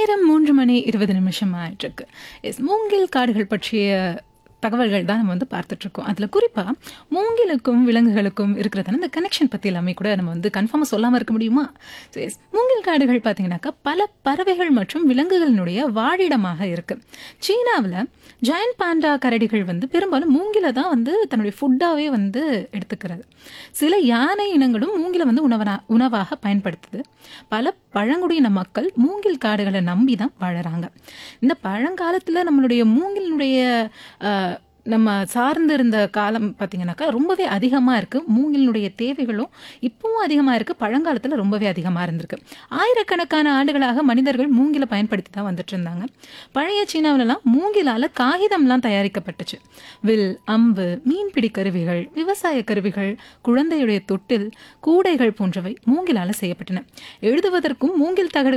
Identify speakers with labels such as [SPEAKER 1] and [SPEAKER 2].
[SPEAKER 1] நேரம் மூன்று மணி இருபது நிமிஷம் ஆயிட்டிருக்கு எஸ் மூங்கில் காடுகள் பற்றிய தகவல்கள் தான் நம்ம வந்து பார்த்துட்டு இருக்கோம் அதில் குறிப்பாக மூங்கிலுக்கும் விலங்குகளுக்கும் இருக்கிறதான இந்த கனெக்ஷன் பற்றி எல்லாமே கூட நம்ம வந்து கன்ஃபார்மாக சொல்லாமல் இருக்க முடியுமா So, yes, மூங்கில் காடுகள் பார்த்தீங்கன்னாக்கா பல பறவைகள் மற்றும் விலங்குகளினுடைய வாழிடமாக இருக்கு சீனாவில் ஜாயன்ட் பாண்டா கரடிகள் வந்து பெரும்பாலும் மூங்கில தான் வந்து தன்னுடைய ஃபுட்டாகவே வந்து எடுத்துக்கிறது சில யானை இனங்களும் மூங்கில வந்து உணவனா உணவாக பயன்படுத்துது பல பழங்குடியின மக்கள் மூங்கில் காடுகளை நம்பி தான் வாழறாங்க இந்த பழங்காலத்தில் நம்மளுடைய மூங்கிலினுடைய அஹ், நம்ம சார்ந்து இருந்த காலம் பார்த்தீங்கன்னாக்கா ரொம்பவே அதிகமாக இருக்குது மூங்கிலினுடைய தேவைகளும் இப்பவும் அதிகமாக இருக்குது பழங்காலத்தில் ரொம்பவே அதிகமாக இருந்திருக்கு ஆயிரக்கணக்கான ஆண்டுகளாக மனிதர்கள் மூங்கிலை பயன்படுத்தி தான் வந்துட்டு இருந்தாங்க பழைய சீனாவிலலாம் மூங்கிலால் காகிதம்லாம் தயாரிக்கப்பட்டுச்சு வில் அம்பு மீன்பிடி கருவிகள் விவசாய கருவிகள் குழந்தையுடைய தொட்டில் கூடைகள் போன்றவை மூங்கிலால் செய்யப்பட்டன எழுதுவதற்கும் மூங்கில் தகடு